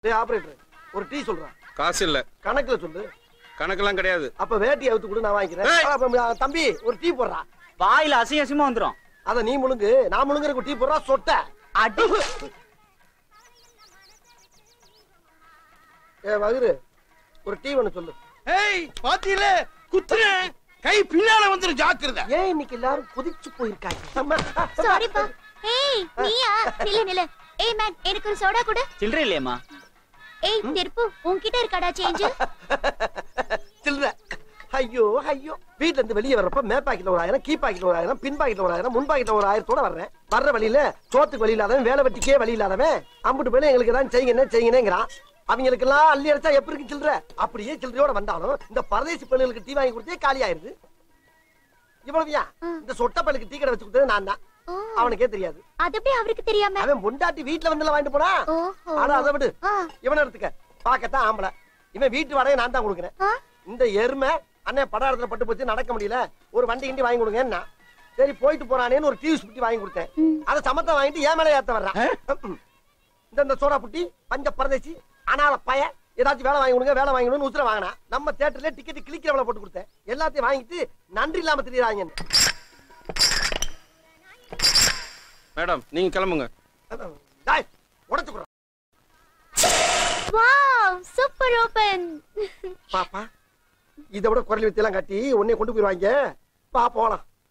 டேய் ஆபரேட்டர் ஒரு டீ சொல்றேன் காசு இல்ல கணக்குல சொல்லு கணக்கெல்லாம் கிடையாது அப்ப வேட்டி அவுத்து கூட நான் வாங்கிக்கிறேன் ஏய்! அப்ப, தம்பி ஒரு டீ போடுறா வாயில அசிங்க அசிங்கமா வந்துரும் அத நீ முழுங்கு நான் முழுங்குறக்கு டீ போடுறா சொட்ட அடி ஏ மதுரு ஒரு டீ ஒண்ணு சொல்லு ஏய் பாத்தீல குத்துறேன் கை பின்னால வந்துரு ஜாக்கிரதை ஏன் இன்னைக்கு எல்லாரும் குதிச்சு போயிருக்காங்க சாரிப்பா ஏய் நீயா நில்லு நில்லு ஏய் மேன் எனக்கு ஒரு சோடா கொடு சில்லறை இல்லையம்மா ஏய் தெருப்பு உன்கிட்ட இருக்காடா சேஞ்ச் சில்ற ஐயோ ஐயோ வீட்ல இருந்து வெளியே வர்றப்ப மே பாக்கெட்ல ஒரு ஆயிரம் கீ பாக்கெட்ல ஒரு ஆயிரம் பின் பாக்கெட்ல ஒரு ஆயிரம் முன் பாக்கெட்ல ஒரு ஆயிரத்தோட வர்றேன் வர்ற வழியில சோத்துக்கு வழி இல்லாதவன் வேலை வெட்டிக்கே வழி இல்லாதவன் அம்புட்டு போய் எங்களுக்கு தான் செய்யுங்க செய்யுங்கிறான் அவங்களுக்கு எல்லாம் அள்ளி அடிச்சா எப்படி இருக்கு சில்ற அப்படியே சில்லறையோட வந்தாலும் இந்த பரதேசி பெண்களுக்கு டீ வாங்கி கொடுத்தே காலி ஆயிருது இவ்வளவுயா இந்த சொட்ட பல்லுக்கு டீ கடை வச்சு கொடுத்தது நான் தான் ஓ அவனுக்கே தெரியாது அது எப்படி அவருக்கு தெரியாம அவன் பொண்டாட்டி வீட்டுல வந்து வாங்கிட்டு போனா ஓஹோ ஆனா அதை விடு ஆ, இவனை எடுத்துக்க பாக்கத்தான் ஆம்பளை இவன் வீட்டு வாடகை நான் தான் கொடுக்குறேன் ஆ, இந்த எருமை அண்ணன் படாரத்துல பட்டு போச்சு நடக்க முடியல ஒரு வண்டி கிண்டி வாங்கி கொடுங்கன்னா சரி போயிட்டு போறானேன்னு ஒரு டிவி சுட்டி வாங்கி கொடுத்தேன் ம். அதை சமத்தம் வாங்கிட்டு ஏன் மேல ஏத்த வர்றான் இந்த இந்த சோடா புட்டி பஞ்ச பரதேசி அனால பய ஏதாச்சும் வேலை வாங்கி கொடுங்க வேலை வாங்கி கொடுங்க உசுர வாங்கினா நம்ம தேட்டர்ல டிக்கெட் கிளிக்கிறவள போட்டு கொடுத்தேன் எல்லாத்தையும் வாங்கிட்டு நன்றி இல்லாம தெரியுறாங்க மேடம் நீங்க கிளம்புங்க உடச்சு கொடுறேன் வாவ் சூப்பர் ஓபன் பாப்பா இதை விட குரல் வித்தியெல்லாம் கட்டி உன்னை கொண்டு போயிருவாங்க பா போலாம்